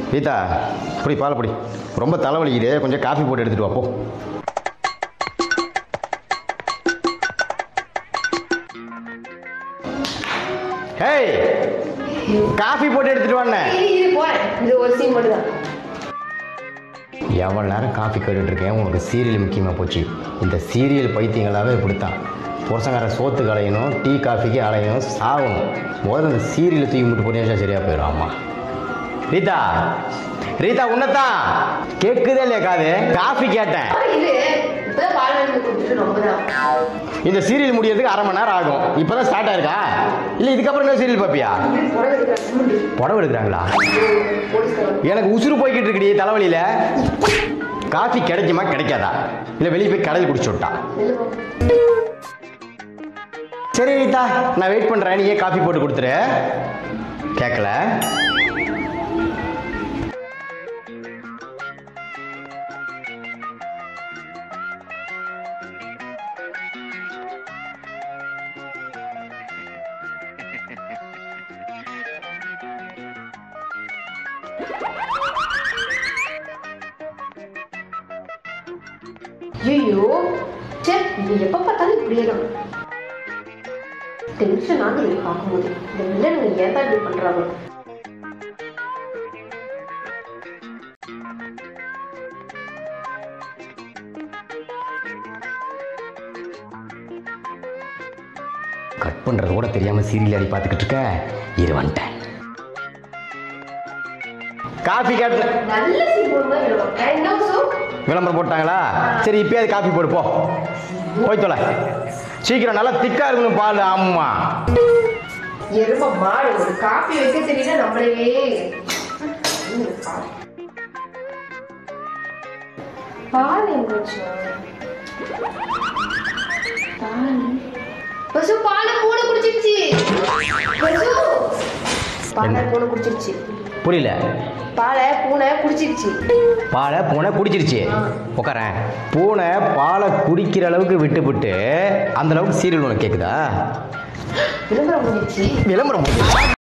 கீதா புடி பால் புடி ரொம்ப தலைவலிக்குது கொஞ்சம் காஃபி போட்டு எடுத்துட்டு வா போ ஹேய் காஃபி போட்டு எடுத்துட்டு வாண்ணே இது இது போறேன் இது ஒரு சீன் மட்டும் தான் எவ்வளோ நேரம் காஃபி கேட்டுட்டு இருக்கேன் உனக்கு சீரியல் முக்கியமாக போச்சு இந்த சீரியல் பைத்தியங்களாகவே இப்படித்தான் புருஷங்கார சோத்து கலையணும் டீ காஃபிக்கு அலையணும் சாகணும் முதல்ல இந்த சீரியலை தூக்கி முட்டு போட்டு சரியாக போயிடும் ஆமாம் ரீதா ரீதா உன்னதான் கேட்குதே இல்லையா காது காஃபி கேட்டேன் இது இப்பதான் பால் வாங்கி கொடுத்துட்டு ரொம்ப தான் இந்த சீரியல் முடியறதுக்கு அரை மணி நேரம் ஆகும் இப்போ தான் ஸ்டார்ட் ஆயிருக்கா இல்லை இதுக்கப்புறம் என்ன சீரியல் பார்ப்பியா புடவை எடுக்கிறேன் சிமெண்ட் புடவை எடுக்கிறாங்களா போலீஸ்காரன் எனக்கு உசுறு போய்கிட்டு இருக்குடி தலைவலியில் காஃபி கிடைக்குமா கிடைக்காதா இல்லை வெளியே போய் கடையில் குடிச்சு விட்டா வெளில போ. சரி ரீதா நான் வெயிட் பண்ணுறேன் நீயே காஃபி போட்டு கொடுத்துரு கேட்கல ஐயோ சே இது எப்ப பார்த்தாலும் இப்படியே தான் டென்ஷன் ஆகுது இதை பார்க்கும்போது இந்த வில்லனுங்க ஏன் தான் இப்படி பண்றாங்க கட் பண்ணுறது கூட தெரியாமல் சீரியல் அடி பார்த்துக்கிட்டு இருக்க இரு வந்துட்டேன் காஃபி கேட்டு நல்ல சீன் போடும்போது விழுவோம் என்ன சோப் விளம்பரம் போட்டாங்களா சரி இப்பயாவது காஃபி போடு போ போய் தொலை சீக்கிரம் நல்லா திக்காக இருக்கணும் பால் ஆமா எரும மாடு ஒரு காப்பி வைக்க தெரியல நம்மளையே பால் எங்க வச்சோம் பால் பசு பாலை பூனை குடிச்சிருச்சு பசு பாலை பூனை குடிச்சிருச்சு புரியல பாலை பூனை குடிச்சிருச்சு பாலை பூனை குடிச்சிருச்சு உட்காரேன் பூனை பாலை குடிக்கிற அளவுக்கு விட்டுவிட்டு அந்த அளவுக்கு சீரியல் உனக்கு கேட்குதா விளம்பரம் முடிஞ்சிருச்சு விளம்பரம்